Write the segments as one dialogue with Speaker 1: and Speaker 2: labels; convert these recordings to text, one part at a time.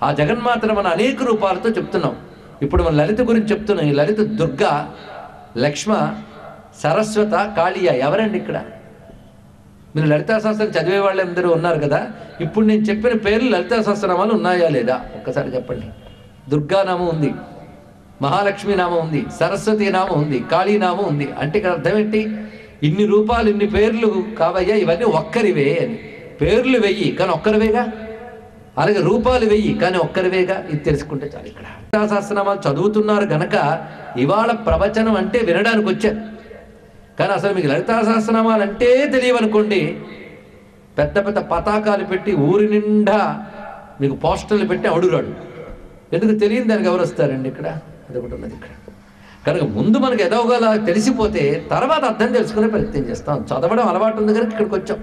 Speaker 1: ఆ జగన్మాతను మనం అనేక రూపాలతో చెప్తున్నాం ఇప్పుడు మన లలిత గురించి చెప్తున్నాం ఈ లలిత దుర్గా లక్ష్మ సరస్వత కాళీయ ఎవరండి ఇక్కడ మీరు లలితా శాస్త్రం చదివే వాళ్ళు అందరూ ఉన్నారు కదా ఇప్పుడు నేను చెప్పిన పేర్లు లలితా సహస్రనామాలు ఉన్నాయా లేదా ఒక్కసారి చెప్పండి దుర్గానామం ఉంది మహాలక్ష్మి నామం ఉంది సరస్వతి నామం ఉంది కాళీ నామం ఉంది అంటే ఇక్కడ అర్థం ఏంటి ఇన్ని రూపాలు ఇన్ని పేర్లు కావయ్యా ఇవన్నీ ఒక్కరివే అని పేర్లు వెయ్యి కానీ ఒక్కరివేగా అలాగే రూపాలు వెయ్యి కానీ ఒక్కరివేగా ఇది తెలుసుకుంటే చాలు ఇక్కడ లలితా సహస్రనామాలు చదువుతున్నారు గనక ఇవాళ ప్రవచనం అంటే వినడానికి వచ్చారు కానీ అసలు మీకు లలితా సహస్రనామాలు అంటే తెలియవనుకోండి పెద్ద పెద్ద పతాకాలు పెట్టి ఊరి నిండా మీకు పోస్టర్లు పెట్టి అడుగురాడు ఎందుకు తెలియని దానికి ఎవరు వస్తారండి ఇక్కడ అది ఒకటి ఉన్నది ఇక్కడ కనుక ముందు మనకు ఎదవగల తెలిసిపోతే తర్వాత అర్థం తెలుసుకునే ప్రయత్నం చేస్తాం చదవడం అలవాటు ఉంది కనుక ఇక్కడికి వచ్చాం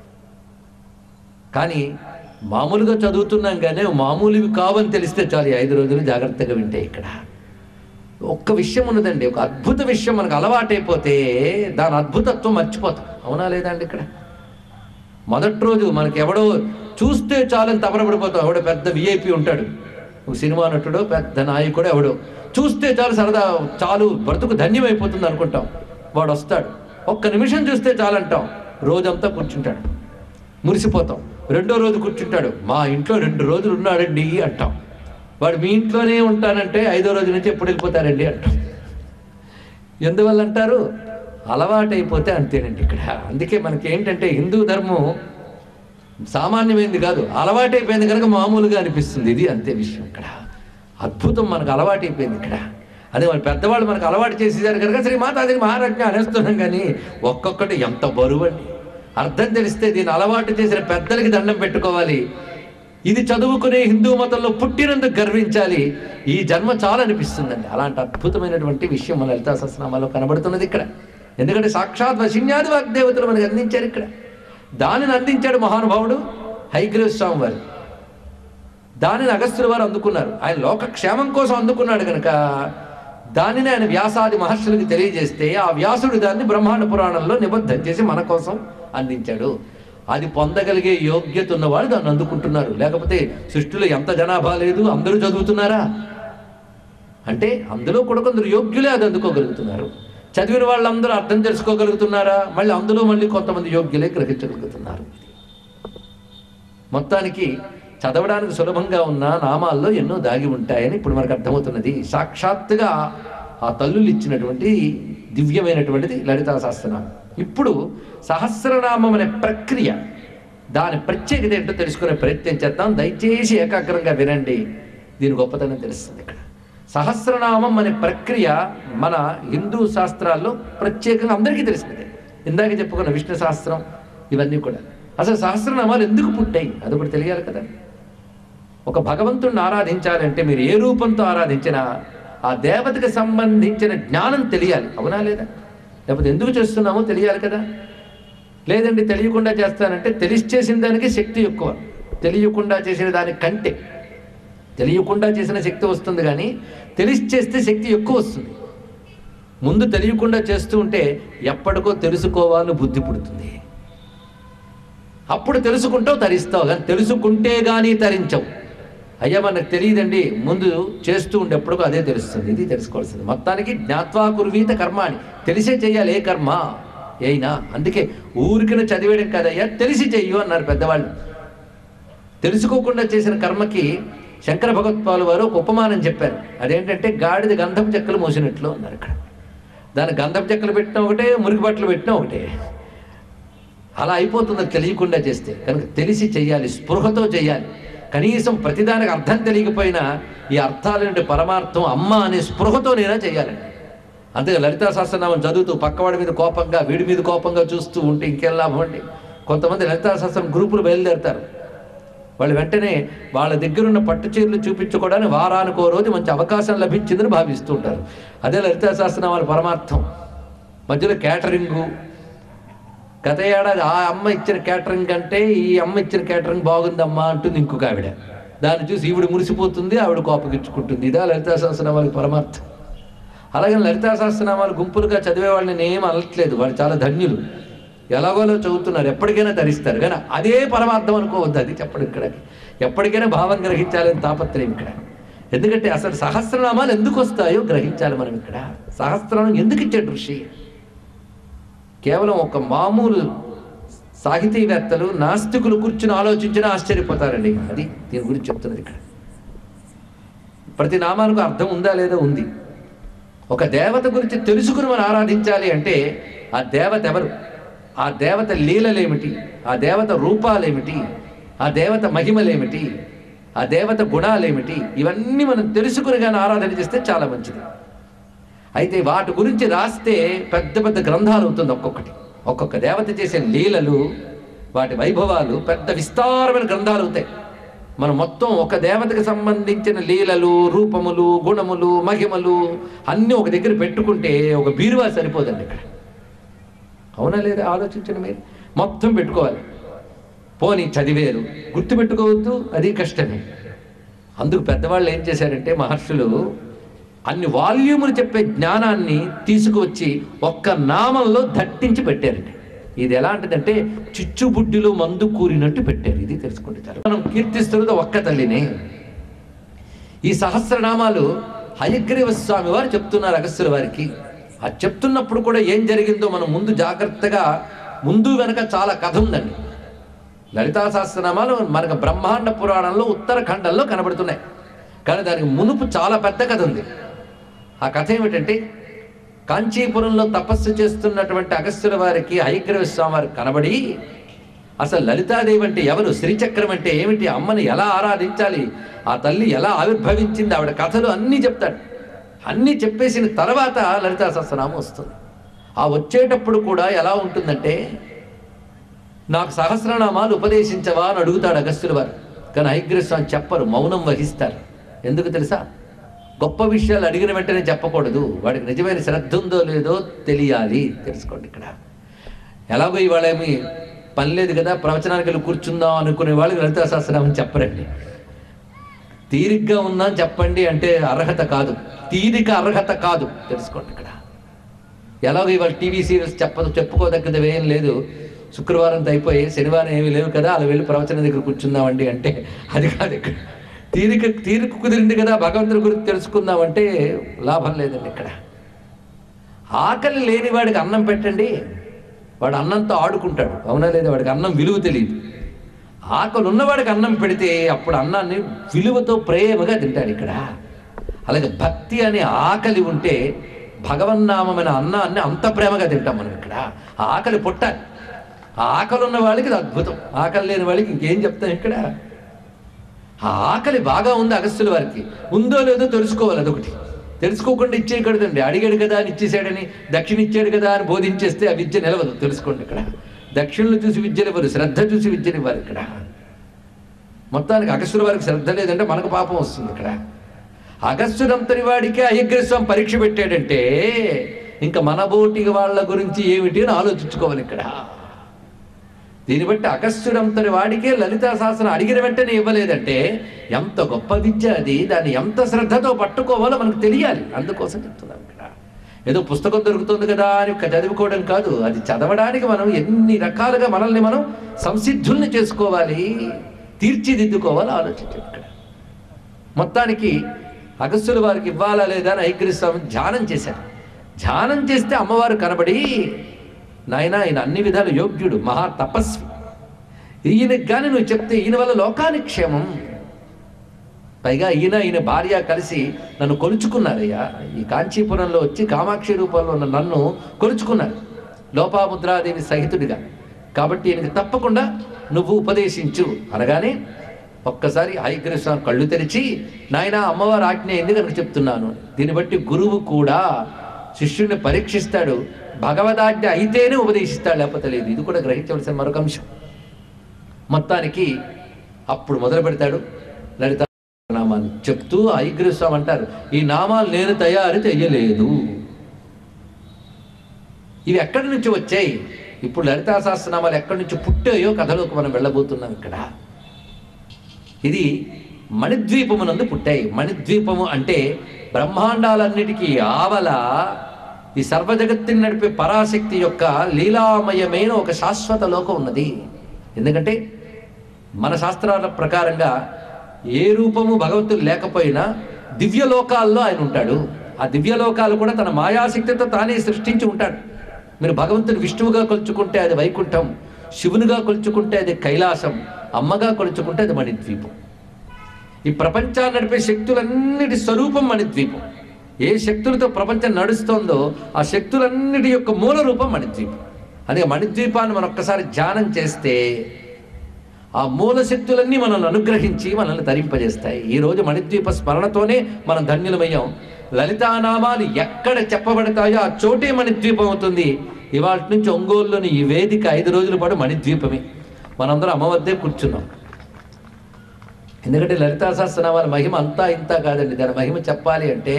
Speaker 1: కానీ మామూలుగా చదువుతున్నాం కానీ మామూలువి కావని తెలిస్తే చాలు ఈ ఐదు రోజులు జాగ్రత్తగా వింటే ఇక్కడ ఒక్క విషయం ఉన్నదండి ఒక అద్భుత విషయం మనకు అలవాటైపోతే దాని అద్భుతత్వం మర్చిపోతాం అవునా లేదా అండి ఇక్కడ మొదటి రోజు మనకి ఎవడో చూస్తే చాలని తపరపడిపోతాం ఎవడో పెద్ద విఐపి ఉంటాడు ఒక సినిమా నటుడో పెద్ద నాయకుడో ఎవడో చూస్తే చాలు సరదా చాలు బ్రతుకు ధన్యమైపోతుంది అనుకుంటాం వాడు వస్తాడు ఒక్క నిమిషం చూస్తే చాలంటాం రోజంతా కూర్చుంటాడు మురిసిపోతాం రెండో రోజు కూర్చుంటాడు మా ఇంట్లో రెండు రోజులు ఉన్నాడండి అంటాం వాడు మీ ఇంట్లోనే ఉంటానంటే ఐదో రోజు నుంచి ఎప్పుడు వెళ్ళిపోతారండి అంటాం ఎందువల్ల అంటారు అలవాటైపోతే అంతేనండి ఇక్కడ అందుకే మనకి ఏంటంటే హిందూ ధర్మం సామాన్యమైనది కాదు అలవాటైపోయింది కనుక మామూలుగా అనిపిస్తుంది ఇది అంతే విషయం ఇక్కడ అద్భుతం మనకు అలవాటైపోయింది ఇక్కడ అదే మన పెద్దవాళ్ళు మనకు అలవాటు చేసేదారు కనుక శ్రీ మాతాజీ మహారాజ్ఞ అనేస్తున్నాం కానీ ఒక్కొక్కటి ఎంత బరువు అండి అర్థం తెలిస్తే దీన్ని అలవాటు చేసిన పెద్దలకి దండం పెట్టుకోవాలి ఇది చదువుకునే హిందూ మతంలో పుట్టినందుకు గర్వించాలి ఈ జన్మ చాలా అనిపిస్తుందండి అలాంటి అద్భుతమైనటువంటి విషయం మన లలితా సహస్రనామాలో కనబడుతున్నది ఇక్కడ ఎందుకంటే సాక్షాత్ వశిన్యాది వాగ్దేవతలు మనకు అందించారు ఇక్కడ దానిని అందించాడు మహానుభావుడు హైగ్రీవ స్వామి వారు దానిని అగస్త్యుల వారు అందుకున్నారు ఆయన లోక క్షేమం కోసం అందుకున్నాడు కనుక దానిని ఆయన వ్యాసాది మహర్షులకు తెలియజేస్తే ఆ వ్యాసుడు దాన్ని బ్రహ్మాండ పురాణంలో నిబద్ధం చేసి మన కోసం అందించాడు అది పొందగలిగే యోగ్యత ఉన్నవాళ్ళు దాన్ని అందుకుంటున్నారు లేకపోతే సృష్టిలో ఎంత జనాభా లేదు అందరూ చదువుతున్నారా అంటే అందులో కూడా కొందరు యోగ్యులే అది అందుకోగలుగుతున్నారు చదివిన వాళ్ళందరూ అర్థం తెలుసుకోగలుగుతున్నారా మళ్ళీ అందులో మళ్ళీ కొంతమంది యోగ్యులే గ్రహించగలుగుతున్నారు మొత్తానికి చదవడానికి సులభంగా ఉన్న నామాల్లో ఎన్నో దాగి ఉంటాయని ఇప్పుడు మనకు అర్థమవుతున్నది సాక్షాత్తుగా ఆ తల్లులు ఇచ్చినటువంటి దివ్యమైనటువంటిది లలితా సహస్రనామం ఇప్పుడు సహస్రనామం అనే ప్రక్రియ దాని ప్రత్యేకత ఏంటో తెలుసుకునే ప్రయత్నం చేద్దాం దయచేసి ఏకాగ్రంగా వినండి దీని గొప్పతనం తెలుస్తుంది ఇక్కడ సహస్రనామం అనే ప్రక్రియ మన హిందూ శాస్త్రాల్లో ప్రత్యేకంగా అందరికీ తెలిసినదే ఇందాక చెప్పుకున్న విష్ణు శాస్త్రం ఇవన్నీ కూడా అసలు సహస్రనామాలు ఎందుకు పుట్టాయి అది కూడా తెలియాలి కదా ఒక భగవంతుణ్ణి ఆరాధించాలంటే మీరు ఏ రూపంతో ఆరాధించినా ఆ దేవతకి సంబంధించిన జ్ఞానం తెలియాలి అవునా లేదా లేకపోతే ఎందుకు చేస్తున్నామో తెలియాలి కదా లేదండి తెలియకుండా చేస్తానంటే తెలిసి చేసిన దానికి శక్తి ఎక్కువ తెలియకుండా చేసిన దాని కంటే తెలియకుండా చేసిన శక్తి వస్తుంది కానీ తెలిసి చేస్తే శక్తి ఎక్కువ వస్తుంది ముందు తెలియకుండా చేస్తూ ఉంటే ఎప్పటికో తెలుసుకోవాలని బుద్ధి పుడుతుంది అప్పుడు తెలుసుకుంటావు తరిస్తావు కానీ తెలుసుకుంటే కానీ తరించవు అయ్యా మనకు తెలియదండి ముందు చేస్తూ ఉండేప్పటికో అదే తెలుస్తుంది ఇది తెలుసుకోవాల్సింది మొత్తానికి జ్ఞాత్వా కుర్వీత కర్మాని తెలిసే చెయ్యాలి ఏ కర్మ అయినా అందుకే ఊరికిన చదివేయడం కాదయ్యా తెలిసి చెయ్యు అన్నారు పెద్దవాళ్ళు తెలుసుకోకుండా చేసిన కర్మకి శంకర భగవత్పాలు వారు ఒక ఉపమానం చెప్పారు అదేంటంటే గాడిద గంధపు చెక్కలు మోసినట్లు అన్నారు ఇక్కడ దాని గంధపు చెక్కలు పెట్టినా ఒకటే మురికి బట్టలు పెట్టినా ఒకటే అలా అయిపోతుంది అది తెలియకుండా చేస్తే కనుక తెలిసి చెయ్యాలి స్పృహతో చెయ్యాలి కనీసం ప్రతిదానికి అర్థం తెలియకపోయినా ఈ అర్థాల నుండి పరమార్థం అమ్మ అనే స్పృహతో నేనా చేయాలండి అంతే లలితా సహస్రనామం చదువుతూ పక్కవాడి మీద కోపంగా వీడి మీద కోపంగా చూస్తూ ఉంటే ఇంకేం లాభం అండి కొంతమంది లలితా సహస్రం గ్రూపులు బయలుదేరుతారు వాళ్ళు వెంటనే వాళ్ళ దగ్గర ఉన్న పట్టు చీరలు చూపించుకోవడానికి వారానికి ఓ రోజు మంచి అవకాశం లభించిందని భావిస్తూ ఉంటారు అదే లలితా సహస్రనామాల పరమార్థం మధ్యలో క్యాటరింగు గత ఏడాది ఆ అమ్మ ఇచ్చిన క్యాటరింగ్ కంటే ఈ అమ్మ ఇచ్చిన క్యాటరింగ్ బాగుందమ్మా అంటుంది ఇంకొక ఆవిడ దాన్ని చూసి ఈవిడ మురిసిపోతుంది ఆవిడ కోపగించుకుంటుంది ఇదా లలితా సహస్రనామాలకు పరమార్థం అలాగే లలితా సహస్రనామాలు గుంపులుగా చదివే వాళ్ళని నేను ఏం అనట్లేదు వాళ్ళు చాలా ధన్యులు ఎలాగోలో చదువుతున్నారు ఎప్పటికైనా ధరిస్తారు కానీ అదే పరమార్థం అనుకోవద్దు అది చెప్పడం ఇక్కడ ఎప్పటికైనా భావం గ్రహించాలని తాపత్రయం ఇక్కడ ఎందుకంటే అసలు సహస్రనామాలు ఎందుకు వస్తాయో గ్రహించాలి మనం ఇక్కడ సహస్రనామం ఎందుకు ఇచ్చాడు ఋషి కేవలం ఒక మామూలు సాహితీవేత్తలు నాస్తికులు కూర్చుని ఆలోచించినా ఆశ్చర్యపోతారండి అది దీని గురించి చెప్తున్నది ఇక్కడ ప్రతి నామానికి అర్థం ఉందా లేదా ఉంది ఒక దేవత గురించి తెలుసుకుని మనం ఆరాధించాలి అంటే ఆ దేవత ఎవరు ఆ దేవత లీలలేమిటి ఆ దేవత రూపాలేమిటి ఆ దేవత మహిమలేమిటి ఆ దేవత గుణాలేమిటి ఇవన్నీ మనం తెలుసుకుని కానీ ఆరాధన చేస్తే చాలా మంచిది అయితే వాటి గురించి రాస్తే పెద్ద పెద్ద గ్రంథాలు అవుతుంది ఒక్కొక్కటి ఒక్కొక్క దేవత చేసే లీలలు వాటి వైభవాలు పెద్ద విస్తారమైన గ్రంథాలు అవుతాయి మనం మొత్తం ఒక దేవతకు సంబంధించిన లీలలు రూపములు గుణములు మహిమలు అన్నీ ఒక దగ్గర పెట్టుకుంటే ఒక బీరువా సరిపోదండి ఇక్కడ అవునా లేదా ఆలోచించండి మీరు మొత్తం పెట్టుకోవాలి పోనీ చదివేరు గుర్తు పెట్టుకోవద్దు అది కష్టమే అందుకు పెద్దవాళ్ళు ఏం చేశారంటే మహర్షులు అన్ని వాల్యూములు చెప్పే జ్ఞానాన్ని తీసుకువచ్చి ఒక్క నామంలో దట్టించి పెట్టారండి ఇది ఎలాంటిదంటే చిచ్చుబుడ్డిలో మందు కూరినట్టు పెట్టారు ఇది తెలుసుకోండి చాలు మనం కీర్తిస్తున్నది ఒక్క తల్లినే ఈ సహస్రనామాలు హయగ్రీవ స్వామి వారు చెప్తున్నారు అగస్త్యుల వారికి ఆ చెప్తున్నప్పుడు కూడా ఏం జరిగిందో మనం ముందు జాగ్రత్తగా ముందు వెనక చాలా కథ ఉందండి లలితా సహస్రనామాలు మనకు బ్రహ్మాండ పురాణంలో ఉత్తరాఖండంలో కనబడుతున్నాయి కానీ దానికి మునుపు చాలా పెద్ద కథ ఉంది ఆ కథ ఏమిటంటే కాంచీపురంలో తపస్సు చేస్తున్నటువంటి అగస్త్యుల వారికి హయగ్రీవ స్వామి వారు కనబడి అసలు లలితాదేవి అంటే ఎవరు శ్రీచక్రం అంటే ఏమిటి అమ్మని ఎలా ఆరాధించాలి ఆ తల్లి ఎలా ఆవిర్భవించింది ఆవిడ కథలు అన్నీ చెప్తాడు అన్నీ చెప్పేసిన తర్వాత లలితా సహస్రనామం వస్తుంది ఆ వచ్చేటప్పుడు కూడా ఎలా ఉంటుందంటే నాకు సహస్రనామాలు ఉపదేశించవా అని అడుగుతాడు అగస్త్యుల వారు కానీ హైగ్రీవ స్వామి చెప్పరు మౌనం వహిస్తారు ఎందుకు తెలుసా గొప్ప విషయాలు అడిగిన వెంటనే చెప్పకూడదు వాడికి నిజమైన శ్రద్ధ ఉందో లేదో తెలియాలి తెలుసుకోండి ఇక్కడ ఎలాగో ఇవాళ ఏమి పని లేదు కదా ప్రవచనానికి వెళ్ళి కూర్చుందాం అనుకునే వాళ్ళకి లలితా సహస్రనామం చెప్పరండి తీరిగ్గా ఉన్నా చెప్పండి అంటే అర్హత కాదు తీరిక అర్హత కాదు తెలుసుకోండి ఇక్కడ ఎలాగో ఇవాళ టీవీ సీరియల్స్ చెప్పదు చెప్పుకోదగ్గది ఏం లేదు శుక్రవారం అయిపోయి శనివారం ఏమీ లేవు కదా అలా వెళ్ళి ప్రవచనం దగ్గర కూర్చుందామండి అంటే అది కాదు ఇక్కడ తీరిక తీరిక కుదిరింది కదా భగవంతుడి గురించి తెలుసుకుందామంటే లాభం లేదండి ఇక్కడ ఆకలి లేని వాడికి అన్నం పెట్టండి వాడు అన్నంతో ఆడుకుంటాడు అవునా లేదా వాడికి అన్నం విలువ తెలియదు ఆకలి ఉన్నవాడికి అన్నం పెడితే అప్పుడు అన్నాన్ని విలువతో ప్రేమగా తింటాడు ఇక్కడ అలాగే భక్తి అనే ఆకలి ఉంటే భగవన్నామమైన అన్నాన్ని అంత ప్రేమగా తింటాం మనం ఇక్కడ ఆ ఆకలి పుట్టాలి ఆ ఆకలి ఉన్న వాళ్ళకి ఇది అద్భుతం ఆకలి లేని వాళ్ళకి ఇంకేం చెప్తాం ఇక్కడ ఆ ఆకలి బాగా ఉంది అగస్త్యుల వారికి ఉందో లేదో తెలుసుకోవాలి అదొకటి తెలుసుకోకుండా ఇచ్చేయకూడదండి అడిగాడు కదా అని ఇచ్చేసాడని దక్షిణ ఇచ్చాడు కదా అని బోధించేస్తే ఆ విద్య నిలవదు తెలుసుకోండి ఇక్కడ దక్షిణలు చూసి విద్యలు ఇవ్వరు శ్రద్ధ చూసి విద్యలు ఇవ్వరు ఇక్కడ మొత్తానికి అగస్త్యుల వారికి శ్రద్ధ లేదంటే మనకు పాపం వస్తుంది ఇక్కడ అగస్త్యుడంతటి వాడికే అయ్యగ్రస్వామి పరీక్ష పెట్టాడంటే ఇంకా మనబోటి వాళ్ళ గురించి ఏమిటి అని ఆలోచించుకోవాలి ఇక్కడ దీన్ని బట్టి అగస్త్యుడంతటి వాడికే లలితా శాసనం అడిగిన వెంటనే ఇవ్వలేదంటే ఎంత గొప్ప విద్య అది దాన్ని ఎంత శ్రద్ధతో పట్టుకోవాలో మనకు తెలియాలి అందుకోసం చెప్తున్నాం ఇక్కడ ఏదో పుస్తకం దొరుకుతుంది కదా అని ఒక్క చదువుకోవడం కాదు అది చదవడానికి మనం ఎన్ని రకాలుగా మనల్ని మనం సంసిద్ధుల్ని చేసుకోవాలి తీర్చిదిద్దుకోవాలి ఆలోచించాలి ఇక్కడ మొత్తానికి అగస్త్యుల వారికి ఇవ్వాలా లేదా అని ఐగ్రీస్వామి ధ్యానం చేశారు ధ్యానం చేస్తే అమ్మవారు కనబడి నాయన ఆయన అన్ని విధాలు యోగ్యుడు మహా తపస్వి ఈయనకి కానీ నువ్వు చెప్తే ఈయన వల్ల లోకానికి క్షేమం పైగా ఈయన ఈయన భార్య కలిసి నన్ను కొలుచుకున్నారయ్యా ఈ కాంచీపురంలో వచ్చి కామాక్షి రూపంలో ఉన్న నన్ను కొలుచుకున్నారు లోపాముద్రాదేవి సహితుడిగా కాబట్టి ఈయనకి తప్పకుండా నువ్వు ఉపదేశించు అనగానే ఒక్కసారి హైగ్రీస్వామి కళ్ళు తెరిచి నాయన అమ్మవారి ఆజ్ఞ అయింది కనుక చెప్తున్నాను దీన్ని బట్టి గురువు కూడా శిష్యుడిని పరీక్షిస్తాడు భగవదాజ్ఞ అయితేనే ఉపదేశిస్తాడు లేకపోతే లేదు ఇది కూడా గ్రహించవలసిన మరొక అంశం మొత్తానికి అప్పుడు మొదలు పెడతాడు లలిత నామాన్ని చెప్తూ ఐగ్రీస్వామి అంటారు ఈ నామాలు నేను తయారు చెయ్యలేదు ఇవి ఎక్కడి నుంచి వచ్చాయి ఇప్పుడు లలితా సహస్రనామాలు ఎక్కడి నుంచి పుట్టాయో కథలోకి మనం వెళ్ళబోతున్నాం ఇక్కడ ఇది మణిద్వీపమునందు పుట్టాయి మణిద్వీపము అంటే బ్రహ్మాండాలన్నిటికీ ఆవల ఈ సర్వజగత్తుని నడిపే పరాశక్తి యొక్క లీలామయమైన ఒక శాశ్వత లోకం ఉన్నది ఎందుకంటే మన శాస్త్రాల ప్రకారంగా ఏ రూపము భగవంతుడు లేకపోయినా దివ్యలోకాల్లో ఆయన ఉంటాడు ఆ దివ్యలోకాలు కూడా తన మాయాశక్తితో తానే సృష్టించి ఉంటాడు మీరు భగవంతుని విష్ణువుగా కొలుచుకుంటే అది వైకుంఠం శివునిగా కొలుచుకుంటే అది కైలాసం అమ్మగా కొలుచుకుంటే అది మణిద్వీపం ఈ ప్రపంచాన్ని నడిపే శక్తులన్నిటి స్వరూపం మణిద్వీపం ఏ శక్తులతో ప్రపంచం నడుస్తోందో ఆ శక్తులన్నిటి యొక్క మూల రూపం మణిద్వీపం అదే మణిద్వీపాన్ని మనం ఒక్కసారి ధ్యానం చేస్తే ఆ మూల శక్తులన్నీ మనల్ని అనుగ్రహించి మనల్ని తరింపజేస్తాయి ఈ రోజు మణిద్వీప స్మరణతోనే మనం ధన్యులమయ్యాం లలితానామాలు ఎక్కడ చెప్పబడతాయో ఆ చోటే మణిద్వీపం అవుతుంది ఇవాళ నుంచి ఒంగోలులోని ఈ వేదిక ఐదు రోజుల పాటు మణిద్వీపమే మనందరం అమ్మ వద్దే కూర్చున్నాం ఎందుకంటే లలితా సహస్రనామాల మహిమ అంతా ఇంత కాదండి దాని మహిమ చెప్పాలి అంటే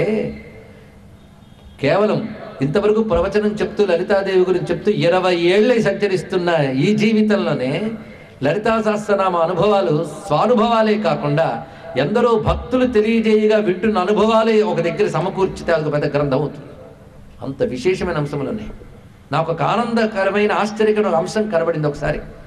Speaker 1: కేవలం ఇంతవరకు ప్రవచనం చెప్తూ లలితాదేవి గురించి చెప్తూ ఇరవై ఏళ్ళై సంచరిస్తున్న ఈ జీవితంలోనే లలితా సహస్రనామ అనుభవాలు స్వానుభవాలే కాకుండా ఎందరో భక్తులు తెలియజేయగా వింటున్న అనుభవాలే ఒక దగ్గర సమకూర్చితే అది ఒక పెద్ద గ్రంథం అవుతుంది అంత విశేషమైన అంశములు ఉన్నాయి నాకు ఒక ఆనందకరమైన ఆశ్చర్యకరమైన అంశం కనబడింది ఒకసారి